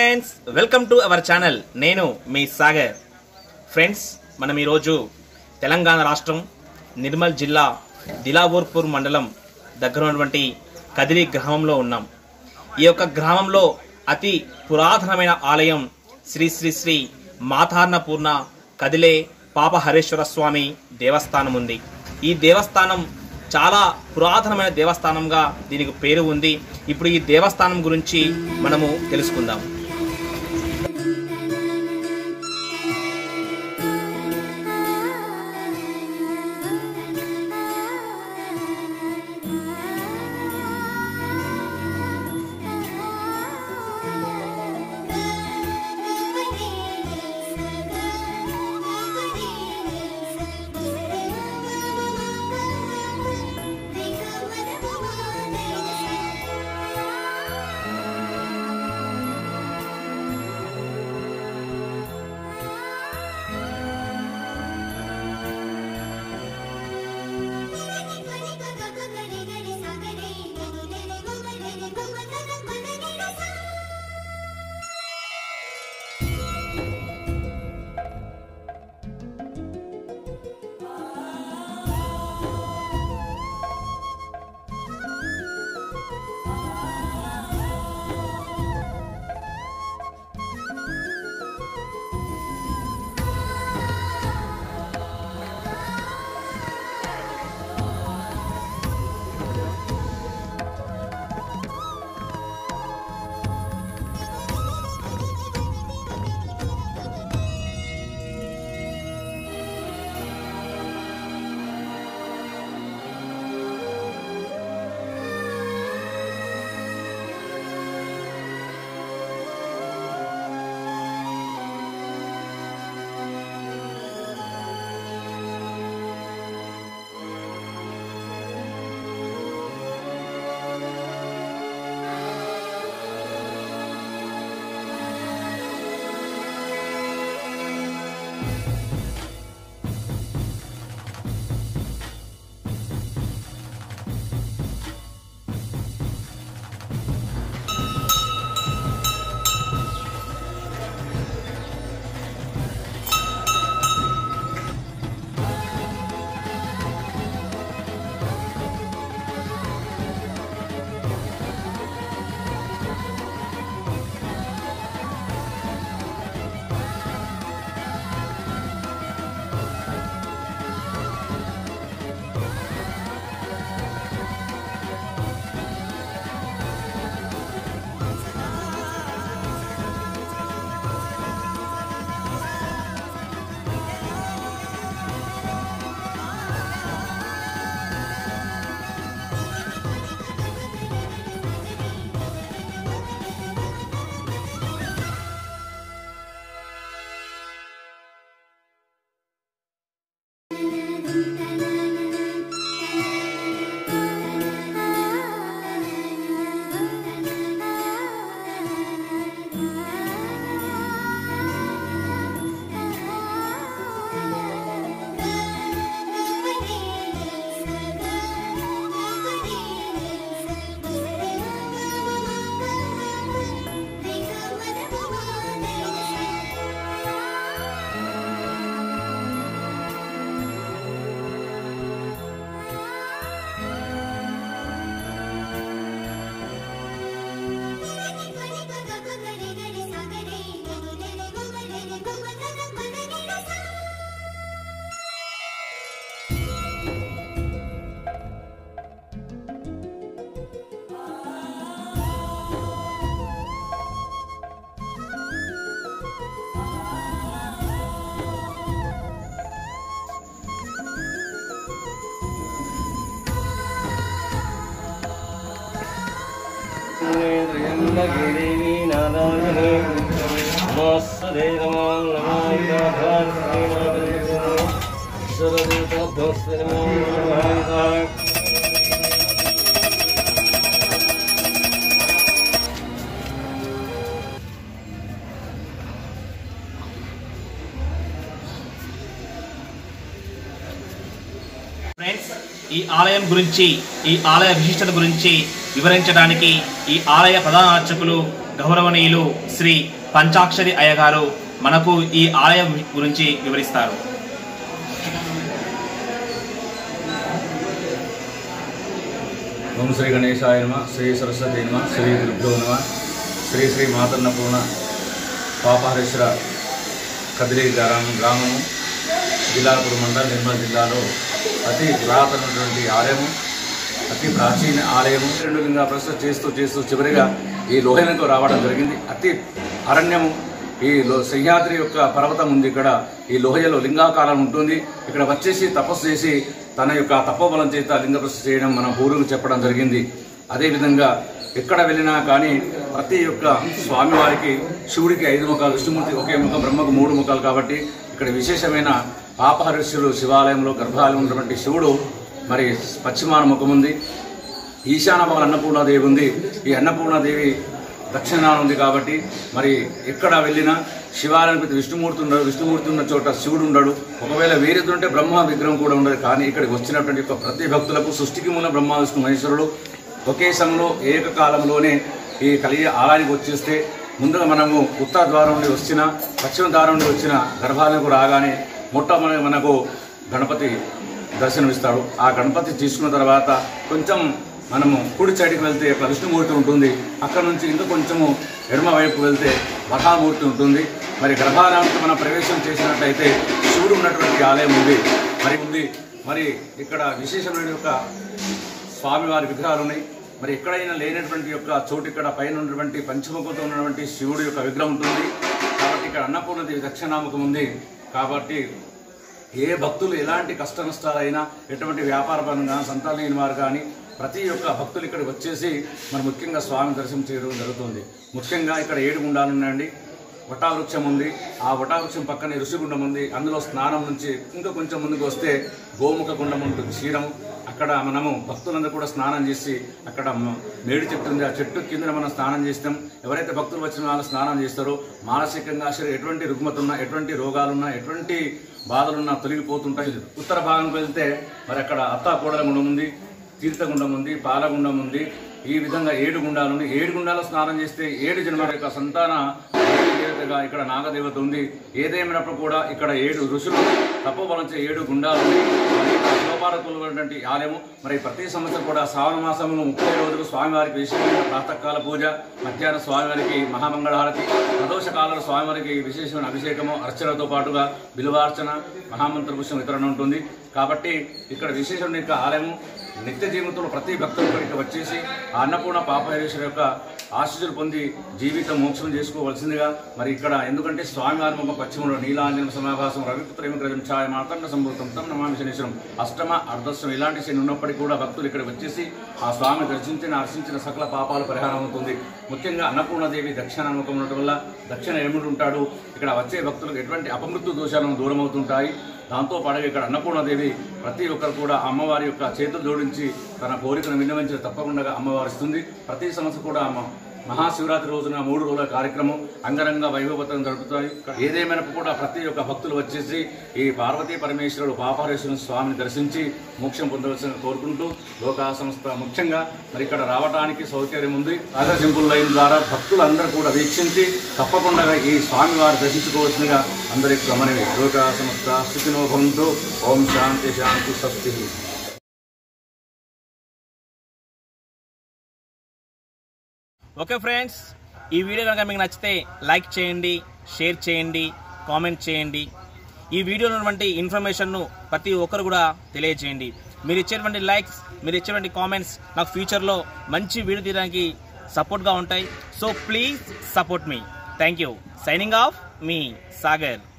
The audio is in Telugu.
friends welcome to our channel నేను మీ సాగర్ ఫ్రెండ్స్ మనం ఈరోజు తెలంగాణ రాష్ట్రం నిర్మల్ జిల్లా దిలావర్పూర్ మండలం దగ్గర ఉన్నటువంటి కదిరి గ్రామంలో ఉన్నాం ఈ యొక్క గ్రామంలో అతి పురాతనమైన ఆలయం శ్రీ శ్రీ శ్రీ మాతార్ణపూర్ణ కదిలే పాపహరేశ్వర స్వామి దేవస్థానం ఉంది ఈ దేవస్థానం చాలా పురాతనమైన దేవస్థానంగా దీనికి పేరు ఉంది ఇప్పుడు ఈ దేవస్థానం గురించి మనము తెలుసుకుందాం ఫ్రెండ్స్ ఈ ఆలయం గురించి ఈ ఆలయ విశిష్టత గురించి వివరించడానికి ఈ ఆలయ ప్రధాన అర్చకులు గౌరవనీయులు శ్రీ పంచాక్షరి అయ్య గారు మనకు ఈ ఆలయం గురించి వివరిస్తారు ఓం శ్రీ గణేశాయ నమ శ్రీ సరస్వతి నమ శ్రీ గురుభ్యో నమ శ్రీ శ్రీ మాతన్నపూర్ణ పాపహరేశ్వర కదిలి గ్రామం గ్రామము జిల్లాపూర్ మండలం నిర్మల్ జిల్లాలో అతి పురాతనమైనటువంటి ఆలయము అతి ప్రాచీన ఆలయము రెండు లింగా ప్రశ్న చేస్తూ చేస్తూ చివరిగా ఈ లోహలకు రావడం జరిగింది అతి అరణ్యము ఈ లో సహ్యాద్రి యొక్క పర్వతం ఉంది ఇక్కడ ఈ లోహయలో లింగాకారం ఉంటుంది ఇక్కడ వచ్చేసి తపస్సు చేసి తన యొక్క తపోబలం చేత లింగ ప్రశ్న చేయడం మన పూర్వులు చెప్పడం జరిగింది అదేవిధంగా ఎక్కడ వెళ్ళినా కానీ ప్రతి ఒక్క స్వామివారికి శివుడికి ఐదు ముఖాలు విష్ణుమూర్తి ఒకే ముఖం బ్రహ్మకు మూడు ముఖాలు కాబట్టి ఇక్కడ విశేషమైన పాపహర్షులు శివాలయంలో గర్భాలయం ఉన్నటువంటి శివుడు మరి పశ్చిమాన ముఖం ఉంది ఈశాన భవన్ అన్నపూర్ణాదేవి ఉంది ఈ అన్నపూర్ణాదేవి దక్షిణాన ఉంది కాబట్టి మరి ఎక్కడ వెళ్ళినా శివాలయానికి విష్ణుమూర్తి ఉండడు విష్ణుమూర్తి ఉన్న చోట శివుడు ఉండడు ఒకవేళ వేరే ఉంటే బ్రహ్మ విగ్రహం కూడా ఉండదు కానీ ఇక్కడికి వచ్చినటువంటి యొక్క ప్రతి భక్తులకు సృష్టికి మూల బ్రహ్మ విష్ణు మహేశ్వరుడు ఒకే సమయంలో ఏకకాలంలోనే ఈ కలిగి ఆలయానికి వచ్చేస్తే ముందుగా మనము ఉత్తర ద్వారం నుండి వచ్చిన పశ్చిమ ద్వారం నుండి వచ్చిన గర్భాలయంకు రాగానే మొట్టమొదటి మనకు గణపతి దర్శనమిస్తాడు ఆ గణపతి తీసుకున్న తర్వాత కొంచెం మనము కుడి సైడ్కి వెళ్తే అక్కడ విష్ణుమూర్తి ఉంటుంది అక్కడ నుంచి ఇంకా కొంచెము ఎడమ వైపు వెళ్తే మహామూర్తి ఉంటుంది మరి గర్భాలయానికి మనం ప్రవేశం చేసినట్లయితే శివుడు ఉన్నటువంటి ఆలయం ఉంది మరి ఉంది మరి ఇక్కడ విశేషమైన యొక్క స్వామివారి విగ్రహాలు ఉన్నాయి మరి ఎక్కడైనా లేనటువంటి యొక్క చోటు ఇక్కడ పైన ఉన్నటువంటి పంచముఖంతో ఉన్నటువంటి శివుడు యొక్క విగ్రహం ఉంటుంది కాబట్టి ఇక్కడ అన్నపూర్ణదేవి దక్షిణాముఖం ఉంది కాబట్టి ఏ భక్తులు ఎలాంటి కష్ట నష్టాలైనా ఎటువంటి వ్యాపార పరంగా సంతానం లేని వారు కానీ ప్రతి ఒక్క భక్తులు ఇక్కడికి వచ్చేసి మరి ముఖ్యంగా స్వామి దర్శనం చేయడం జరుగుతుంది ముఖ్యంగా ఇక్కడ ఏడు గుండాలు ఉన్నాయండి వటావృక్షం ఉంది ఆ వటావృక్షం పక్కనే ఋషిగుండం ఉంది అందులో స్నానం నుంచి ఇంకా కొంచెం ముందుకు వస్తే గోముఖ గుండం ఉంటుంది క్షీరము అక్కడ మనము భక్తులందరూ కూడా స్నానం చేసి అక్కడ మ- మేడి చెట్టు ఉంది ఆ చెట్టు కింద మనం స్నానం చేస్తాం ఎవరైతే భక్తులు వచ్చిన వాళ్ళు స్నానం చేస్తారో మానసికంగా శరీరం ఎటువంటి రుగ్మత ఉన్నా ఎటువంటి రోగాలున్నా ఎటువంటి బాధలున్నా తొలగిపోతుంటాయి ఉత్తర భాగంకి వెళ్తే మరి అక్కడ అత్తాకోడల గుండం ఉంది తీర్థగుండం ఉంది పాలగుండం ఉంది ఈ విధంగా ఏడు గుండాలు ఉంది ఏడు గుండాలు స్నానం చేస్తే ఏడు జన్మల యొక్క సంతాన దేవతగా ఇక్కడ నాగదేవత ఉంది ఏదేమైనప్పుడు కూడా ఇక్కడ ఏడు ఋషులు తపోబలంచే ఏడు గుండాలు ఉన్నాయి మరి ఇక్కడ శివపార్వతులైనటువంటి ఆలయము మరి ప్రతి సంవత్సరం కూడా శ్రావణ మాసంలో ముప్పై రోజులు స్వామివారికి విశేషమైన ప్రాతకాల పూజ మధ్యాహ్నం స్వామివారికి మహామంగళహారతి ప్రదోష కాలంలో స్వామివారికి విశేషమైన అభిషేకము అర్చనతో పాటుగా బిలువార్చన మహామంత్ర పుష్పం వితరణ ఉంటుంది కాబట్టి ఇక్కడ విశేషమైన యొక్క ఆలయము నిత్య జీవితంలో ప్రతి భక్తులు ఇక్కడికి వచ్చేసి ఆ అన్నపూర్ణ పాపహరేశ్వర యొక్క ఆశీస్సులు పొంది జీవితం మోక్షం చేసుకోవాల్సిందిగా మరి ఇక్కడ ఎందుకంటే స్వామివారి ముఖ పశ్చిమంలో నీలాంజన సమాభాసం రవిపుత్ర గ్రజం ఛాయ మాతండ సంభూతం తమ నమామి శనీశ్వరం అష్టమ అర్ధస్వం ఇలాంటి శని ఉన్నప్పటికీ కూడా భక్తులు ఇక్కడికి వచ్చేసి ఆ స్వామి దర్శించిన హర్షించిన సకల పాపాలు పరిహారం అవుతుంది ముఖ్యంగా అన్నపూర్ణదేవి దక్షిణాముఖం ఉండటం వల్ల దక్షిణ ఎముడు ఉంటాడు ఇక్కడ వచ్చే భక్తులకు ఎటువంటి అపమృత్యు దోషాలను దూరం అవుతుంటాయి దాంతో పాటుగా ఇక్కడ అన్నపూర్ణదేవి ప్రతి ఒక్కరు కూడా ఆ అమ్మవారి యొక్క చేతులు జోడించి తన కోరికను విన్నవించి తప్పకుండా అమ్మవారు ఇస్తుంది ప్రతి సంవత్సరం కూడా అమ్మ మహాశివరాత్రి రోజున మూడు రోజుల కార్యక్రమం అంగరంగ వైభవతం జరుపుతాయి ఏదేమైనా కూడా ప్రతి ఒక్క భక్తులు వచ్చేసి ఈ పార్వతీ పరమేశ్వరుడు పాపారేశ్వర స్వామిని దర్శించి మోక్షం పొందవలసిన కోరుకుంటూ లోకా సంస్థ ముఖ్యంగా మరి ఇక్కడ రావడానికి సౌకర్యం ఉంది సాగర్ సింపుల్ లైన్ ద్వారా భక్తులందరూ కూడా వీక్షించి తప్పకుండా ఈ స్వామివారు దర్శించుకోవాల్సిందిగా అందరికి గమనమే లోకా సంస్థ స్థితినో భవంతు ఓం శాంతి శాంతి స్వస్తి ఓకే ఫ్రెండ్స్ ఈ వీడియో కనుక మీకు నచ్చితే లైక్ చేయండి షేర్ చేయండి కామెంట్ చేయండి ఈ వీడియోలో ఉన్నటువంటి ఇన్ఫర్మేషన్ను ప్రతి ఒక్కరు కూడా తెలియజేయండి మీరు ఇచ్చేటువంటి లైక్స్ మీరు ఇచ్చేటువంటి కామెంట్స్ నాకు ఫ్యూచర్లో మంచి వీడియో తీయడానికి సపోర్ట్గా ఉంటాయి సో ప్లీజ్ సపోర్ట్ మీ థ్యాంక్ యూ సైనింగ్ ఆఫ్ మీ సాగర్